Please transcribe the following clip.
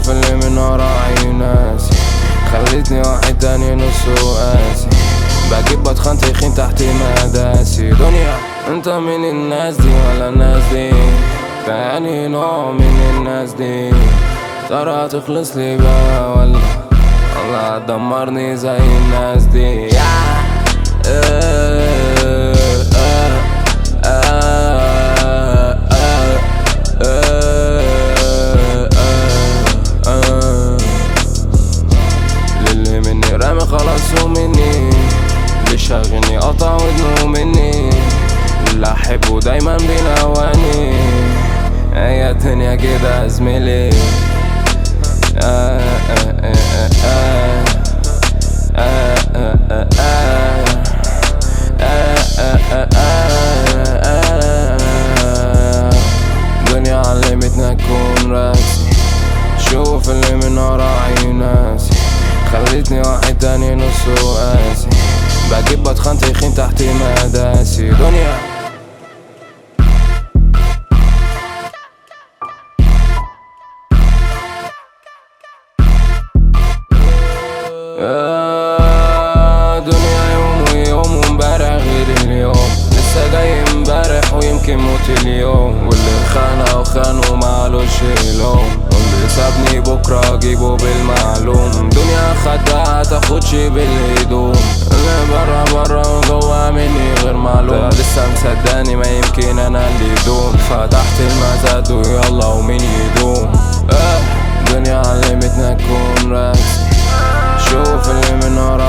شوف اللي من ورا عيون ناسي خليتني واحد تاني نص قاسي بجيب بتخن تخين تحت مداسي دنيا انت من الناس دي ولا الناس دي تاني نوع من الناس دي ترى تخلص لي بقى ولا الله هتدمرني زي الناس دي للي مني رامي خلاص ومني اللي شاغلني قطع ودنه مني اللي احبه دايما بينواني هي الدنيا كده يا زميلي آه آه آه آه آه آه آه آه آه آه دنيا علمتنا نكون راسي شوف اللي من ورا عيون ناسي خليتني واحد تاني نص قاسي بجيب بتخن تخين تحت مداسي دنيا آه، دنيا يوم ويوم وامبارح غير اليوم لسه جاي امبارح ويمكن موت اليوم واللي خانه وخانه معلوش لوم واللي سابني بكره اجيبه بالمعلوم دنيا خدها تاخدش بالهدوم اللي برا برا وجوا مني غير معلوم لسه مصدقني ما يمكن انا اللي دوم فتحت المزاد ويلا ومين يدوم آه دنيا علمتنا نكون راسي شوف اللي من ورا